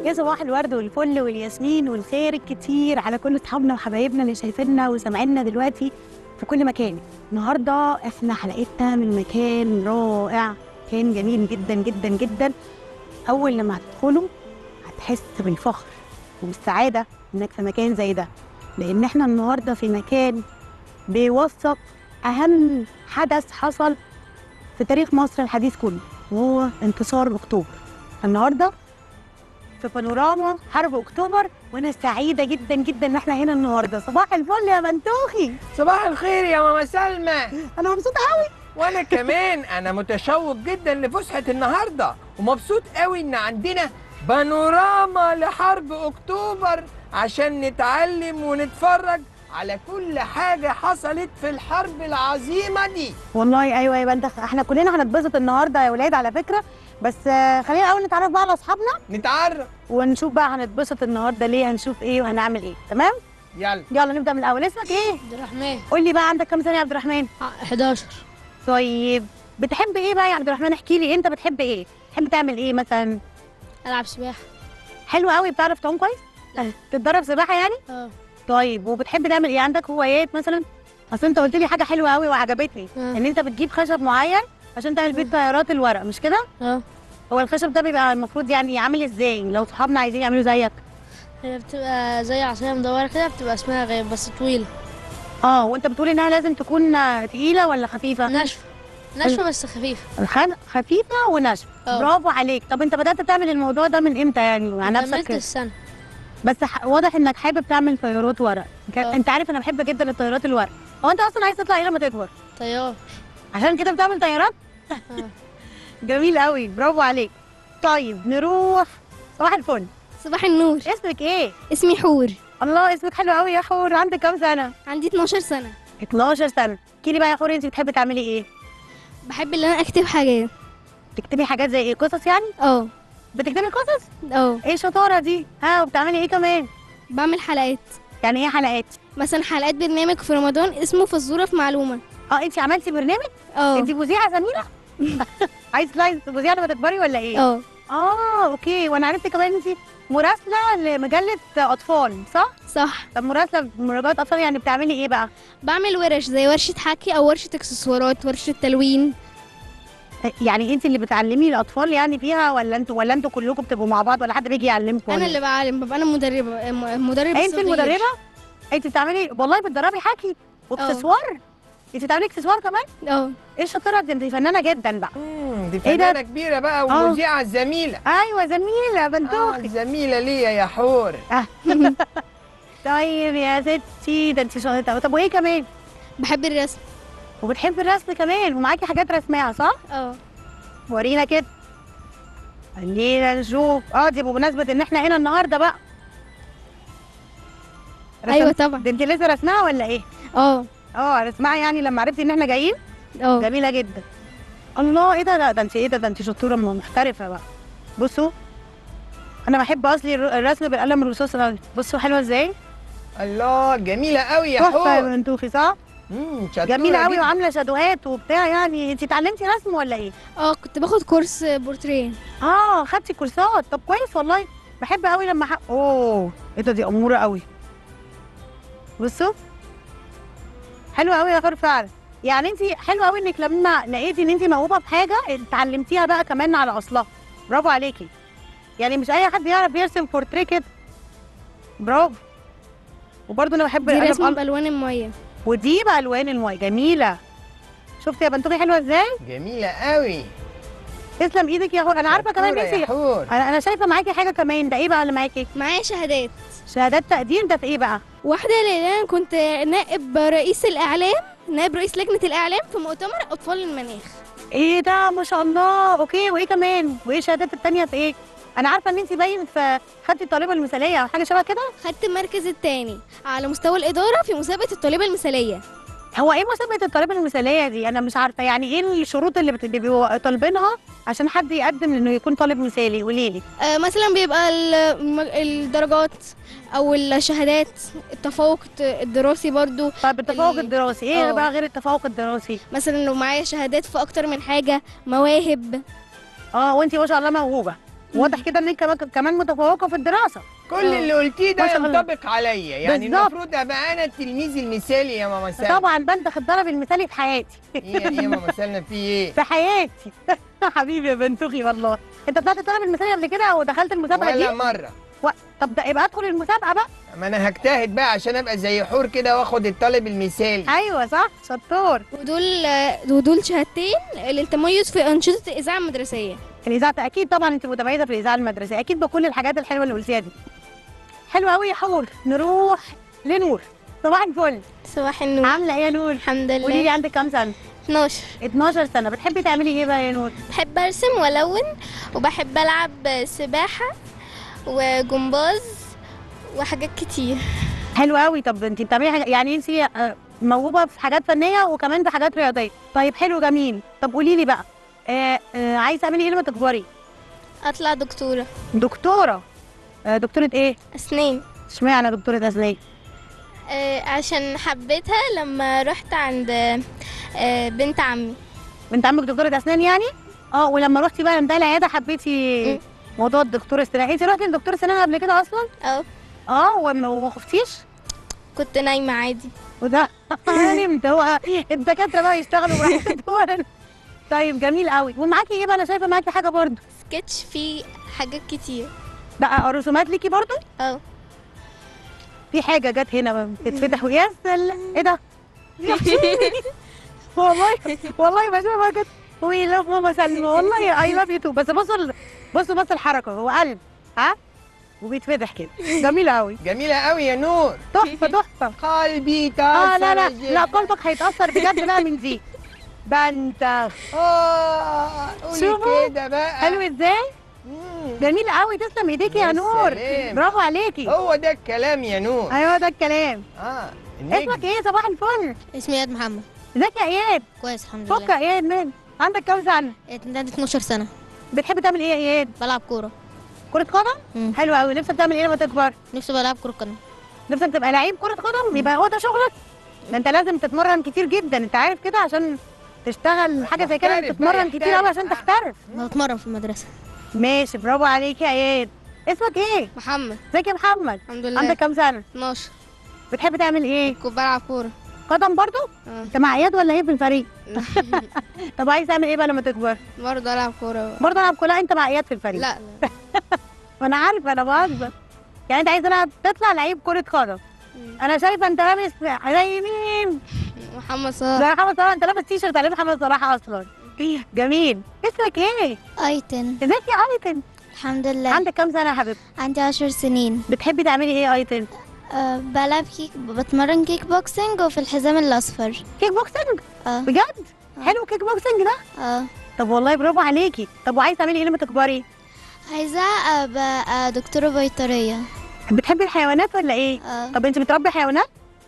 يا صباح الورد والفل والياسمين والخير الكتير على كل اصحابنا وحبايبنا اللي شايفيننا وسامعيننا دلوقتي في كل مكان النهارده احنا حلقتنا من مكان رائع كان جميل جدا جدا جدا اول لما هتدخله هتحس بالفخر والسعاده انك في مكان زي ده لان احنا النهارده في مكان بيوثق اهم حدث حصل في تاريخ مصر الحديث كله وهو انتصار اكتوبر النهارده في بانوراما حرب اكتوبر وانا سعيده جدا جدا ان احنا هنا النهارده صباح الفل يا منتوخي صباح الخير يا ماما سلمى انا مبسوطه قوي وانا كمان انا متشوق جدا لفسحه النهارده ومبسوط قوي ان عندنا بانوراما لحرب اكتوبر عشان نتعلم ونتفرج على كل حاجه حصلت في الحرب العظيمه دي والله ايوه يا بنت احنا كلنا هنتبسط النهارده يا ولاد على فكره بس آه، خلينا الاول نتعرف بقى على اصحابنا نتعرف ونشوف بقى هنتبسط النهارده ليه هنشوف ايه وهنعمل ايه تمام يلا يلا نبدا من الاول اسمك ايه عبد الرحمن قول لي بقى عندك كام سنه يا عبد الرحمن 11 طيب بتحب ايه بقى يا عبد الرحمن احكي لي انت بتحب ايه بتحب تعمل ايه مثلا العب سباحه حلو قوي بتعرف تعوم كويس تتدرب سباحه يعني اه طيب وبتحب تعمل ايه عندك هوايات مثلا اصل انت قلت لي حاجه حلوه قوي وعجبتني آه. ان انت بتجيب خشب معين عشان تعمل بيه طيارات الورق مش كده اه هو الخشب ده بيبقى المفروض يعني عامل ازاي لو صحابنا عايزين يعملوا زيك هي بتبقى زي عصايه مدوره كده بتبقى اسمها غيب بس طويله اه وانت بتقول انها لازم تكون آه، تقيله ولا خفيفه ناشفه ناشفه بس خفيفه الخن- خفيفه وناشفه اه. برافو عليك طب انت بدات تعمل الموضوع ده من امتى يعني مع كملت نفسك السنه بس ح- واضح انك حابب تعمل طيارات ورق ك- اه. انت عارف انا بحب جدا الطيارات الورق هو انت اصلا عايز تطلع ايه لما تكبر طيار عشان كده بتعمل طيارات اه. جميل قوي برافو عليك طيب نروح صباح الفل صباح النور اسمك ايه اسمي حور الله اسمك حلو قوي يا حور عندك كام سنه عندي 12 سنة 12 سنه احكي لي بقى يا حور انت بتحبي تعملي ايه بحب ان انا اكتب حاجات تكتبي حاجات زي ايه قصص يعني اه بتكتبي قصص اه ايه الشطاره دي ها وبتعملي ايه كمان بعمل حلقات يعني ايه حلقات مثلا حلقات برنامج في رمضان اسمه فزورة في معلومة اه انت عملتي برنامج اه انت مذيعه زميله عايز تطلعي مذيعه لما تكبري ولا ايه اه اه اوكي وانا عرفت كمان انت مراسله لمجله اطفال صح صح طب مراسله لمجله اطفال يعني بتعملي ايه بقى بعمل ورش زي ورشة حكي او ورشة اكسسوارات ورشة تلوين يعني انت اللي بتعلمي الاطفال يعني فيها ولا انتوا ولا انتوا كلكم بتبقوا مع بعض ولا حد بيجي يعلمكم انا ولا اللي بعلم ببقى انا مدربة م- مدرب انت صغير. المدربه انت بتعملي والله بتدربي حكي واكسسوار انت بتعملي اكسسوار كمان اه ايه الشطاره دي انت فنانه جدا بقى مم، دي ايه ده؟ فنانه كبيره بقى اه. ومذيعه زميله ايوه زميله آه بنتوخي زميله ليا يا حور طيب يا ستي ده انت شاطره طب وايه كمان بحب الرسم وبتحبي الرسم كمان ومعاكي حاجات رسمها صح اه ورينا كده خلينا نشوف اه دي بمناسبه ان احنا هنا النهارده بقى رسم- ايوه طبعا ده انت لسه رسمها ولا ايه اه اه رسمها يعني لما عرفتي ان احنا جايين اه جميله جدا الله ايه ده لا ده انت ايه ده ده انت شطوره م- محترفه بقى بصوا انا بحب اصلي الر- الرسم بالقلم الرصاص قوي بصوا حلوه ازاي الله جميله قوي يا تحفه يا حور بنتوخي صح مم، شطورة جميله قوي جدا. وعامله شادوهات وبتاع يعني انت اتعلمتي رسم ولا ايه اه كنت باخد كورس بورتريه اه خدتي كورسات طب كويس والله بحب قوي لما ح... اوه ايه ده دي اموره قوي بصوا حلوه قوي يا خير فعلا يعني انت حلوه قوي انك لما لقيتي ان انت موهوبه بحاجه اتعلمتيها بقى كمان على اصلها برافو عليكي يعني مش اي حد يعرف يرسم بورتريه كده برافو وبرضه انا بحب دي القلم رسم أل- بالوان المية ودي بالوان الماء جميله شفتي يا بنتوخي حلوه ازاي جميله قوي تسلم ايدك يا حور انا عارفه كمان شطورة ان يا انت حور انا انا شايفه معاكي حاجه كمان ده ايه بقى اللي معاكي معايا شهادات شهادات تقدير ده في ايه بقى واحدة لأن أنا كنت نائب رئيس الإعلام نائب رئيس لجنة الإعلام في مؤتمر أطفال المناخ ايه ده ما شاء الله اوكي وايه كمان وايه الشهادات التانية في ايه انا عارفه ان انت باين في خدتي الطالبه المثاليه او حاجه شبه كده خدت المركز الثاني على مستوى الإدارة في مسابقة الطالبة المثالية هو ايه مسابقه الطالبه المثاليه دي انا مش عارفه يعني ايه الشروط اللي بت- بيبقوا طالبينها عشان حد يقدم انه يكون طالب مثالي قولي لي آه، مثلا بيبقى الم- الدرجات او الشهادات التفوق الدراسي برضو طب التفوق ال- الدراسي ايه اه. بقى غير التفوق الدراسي مثلا لو معايا شهادات في اكتر من حاجه مواهب اه وانت ما شاء الله موهوبه واضح كده ان انت كمان- كمان متفوقه في الدراسه كل اللي قلتيه ما ده شاء الله. ينطبق عليا يعني بالظبط. المفروض ابقى انا التلميذ المثالي يا ماما سلمى طبعا بنتخ الضرب المثالي في حياتي ايه ايه يا ماما سلمى في ايه في حياتي حبيبي يا بنتوخي والله انت طلعت الطالب المثالي قبل كده ودخلت المسابقه ولا دي مره و... طب ده يبقى ادخل المسابقه بقى ما انا هجتهد بقى عشان ابقى زي حور كده واخد الطالب المثالي ايوه صح شطور ودول ودول شهادتين للتميز في أنشطة الإذاعة المدرسية الاذاعه اكيد طبعا انت متميزه في الاذاعه المدرسيه اكيد بكل الحاجات الحلوه اللي قلتيها دي حلوه قوي يا حور نروح لنور صباح الفل صباح النور عامله ايه يا نور الحمد قولي لي لله عندك كام سنه 12 12 سنه بتحبي تعملي ايه بقى يا نور بحب ارسم والون وبحب العب سباحه وجمباز وحاجات كتير حلو قوي طب انت بتعملي حاجه يعني انت آه، موهوبه في حاجات فنيه وكمان في حاجات رياضيه طيب حلو جميل طب قولي لي بقى آه آه عايزه تعملي ايه لما تكبري اطلع دكتوره دكتوره آه دكتوره ايه اسنان اشمعنى دكتوره اسنان آه، عشان حبيتها لما رحت عند آه، بنت عمي بنت عمك دكتوره اسنان يعني اه ولما رحتي بقى عندها العياده حبيتي مم. موضوع الدكتور السنان انت رحتي لدكتور السنان قبل كده اصلا اه اه وما وما خفتيش كنت نايمه عادي وده نمت هو الدكاتره بقى يشتغلوا براحتهم طيب جميل قوي ومعاكي ايه بقى انا شايفه معاكي حاجه برضه سكتش فيه حاجات كتير بقى رسومات ليكي برضه اه في حاجه جت هنا بتتفتح ويا سلام ايه ده يا حبيبي. والله والله ما شاء جت وي لاف ماما سلمى والله اي لاف يو تو بس بصوا ال- بصوا بصوا الحركه هو قلب ها وبيتفتح كده جميل قوي جميله قوي يا نور تحفه تحفه قلبي تاثر اه لا لا جدا. لا قلبك هيتاثر بجد بقى من دي ده انت اه قولي شوفوا. كده بقى حلو ازاي مم. جميل قوي تسلم ايديكي يا يا نور سلام. برافو عليكي هو ده الكلام يا نور ايوه ده الكلام اه اسمك النجم ايه صباح الفل اسمي اياد محمد ازيك يا اياد كويس الحمد فك يا اياد مان عندك كام سنه لله عندي 12 سنه بتحب تعمل ايه يا اياد بلعب كوره كرة قدم؟ مم. حلو قوي نفسك تعمل ايه لما تكبر؟ نفسي بلعب كره قدم نفسك تبقى لعيب كرة قدم يبقى هو ده شغلك؟ ده انت لازم تتمرن كتير جدا انت عارف كده عشان تشتغل حاجة زي كده تحترف بقى، تتمرن كتير قوي عشان يحترف. تحترف انا بتمرن في المدرسه ماشي برافو عليك يا اياد اسمك ايه؟ محمد ازيك يا محمد؟ الحمد لله عندك كام سنة؟ 12 بتحب تعمل ايه؟ كنت بلعب كورة قدم برضو؟ اه. انت مع اياد ولا ايه في الفريق؟ طب عايز تعمل ايه بقى لما تكبر؟ برضه ألعب كورة برضه العب كلها انت مع اياد في الفريق لا لا ما انا عارفه انا بهزر يعني انت عايز تلعب تطلع لعيب كرة قدم انا شايفه انت لابس زي مين؟ محمد صلاح زي محمد صلاح انت لابس تيشرت عليه محمد صلاح اصلا جميل اسمك ايه؟ ايتن ازيك يا ايتن؟ الحمد لله عندك كام سنة يا حبيبتي؟ عندي 10 سنين بتحبي تعملي ايه يا ايتن؟ أه بلعب كيك بتمرن كيك بوكسنج وفي الحزام الاصفر كيك بوكسنج؟ اه بجد؟ حلو كيك بوكسنج ده؟ اه طب والله برافو عليكي طب وعايز تعملي ايه لما تكبري؟ عايزة ابقى دكتورة بيطرية بتحبي الحيوانات ولا ايه؟ اه طب انت بتربي حيوانات؟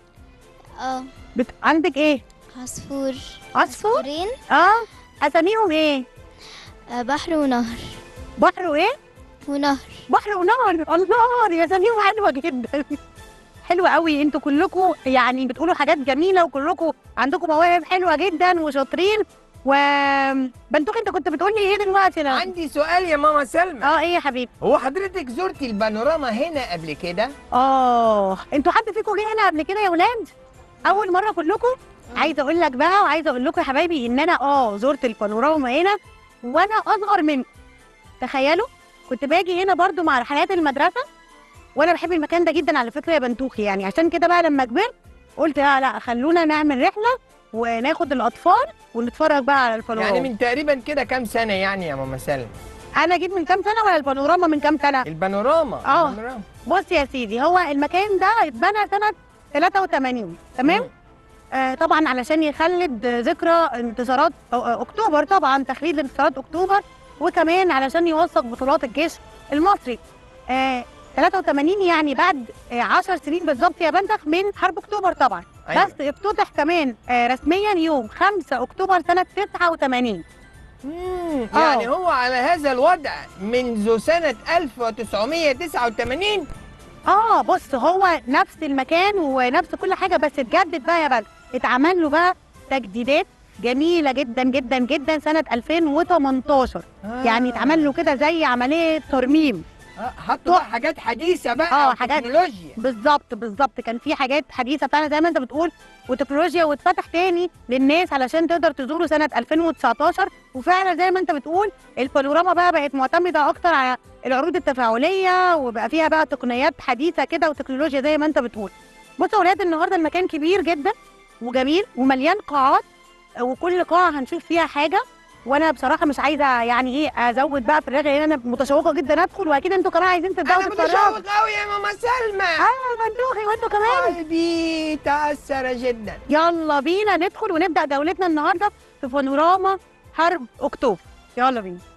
اه بت... عندك ايه؟ عصفور عصفور؟ عصفورين اه اساميهم ايه؟ آه بحر ونهر بحر وايه؟ ونهر بحر ونهر الله يا اساميهم حلوه جدا حلوه قوي انتوا كلكم يعني بتقولوا حاجات جميله وكلكم عندكم مواهب حلوه جدا وشاطرين و بنتوخ انت كنت بتقول لي ايه دلوقتي انا عندي سؤال يا ماما سلمى اه ايه يا حبيبي هو حضرتك زرتي البانوراما هنا قبل كده اه انتوا حد فيكم جه هنا قبل كده يا ولاد اول مره كلكم عايزه اقول لك بقى وعايزه اقول لكم يا حبايبي ان انا اه زرت البانوراما هنا وانا اصغر منكم تخيلوا كنت باجي هنا برضو مع رحلات المدرسه وانا بحب المكان ده جدا على فكره يا بنتوخي يعني عشان كده بقى لما كبرت قلت لا لا خلونا نعمل رحله وناخد الاطفال ونتفرج بقى على البانوراما يعني من تقريبا كده كام سنه يعني يا ماما سلمى انا جيت من كام سنه ولا البانوراما من كام سنه البانوراما آه. البانوراما. بص يا سيدي هو المكان ده اتبنى سنة 83 تمام؟ مم. آه طبعا علشان يخلد ذكرى انتصارات أو- أو اكتوبر طبعا تخليد انتصارات اكتوبر وكمان علشان يوثق بطولات الجيش المصري. آه 83 يعني بعد آه 10 سنين بالظبط يا بنتخ من حرب اكتوبر طبعا أيوة. بس افتتح كمان آه رسميا يوم 5 اكتوبر سنة 89 مم. آه. يعني هو على هذا الوضع منذ سنه 1989 اه بص هو نفس المكان ونفس كل حاجه بس اتجدد بقى يا بنت اتعمل له بقى تجديدات جميله جدا جدا جدا سنه 2018 آه. يعني اتعمل له كده زي عمليه ترميم آه، حطوا بقى حاجات حديثه بقى آه، آه حاجات- تكنولوجيا بالظبط بالظبط كان في حاجات حديثه فعلا زي ما انت بتقول وتكنولوجيا واتفتح تاني للناس علشان تقدر تزوره سنه 2019 وفعلا زي ما انت بتقول البانوراما بقى بقت معتمده اكتر على العروض التفاعليه وبقى فيها بقى تقنيات حديثه كده وتكنولوجيا زي ما انت بتقول بصوا يا ولاد النهارده المكان كبير جدا وجميل ومليان قاعات وكل قاعه هنشوف فيها حاجه وانا بصراحه مش عايزه يعني ايه ازود بقى في الرغي لان انا متشوقه جدا ادخل واكيد انتوا كمان عايزين تبداوا انا تتفرجوا متشوق قوي يا ماما سلمى اه بندوخي وانتوا كمان قلبي تاثر جدا يلا بينا ندخل ونبدا جولتنا النهارده في بانوراما حرب اكتوبر يلا بينا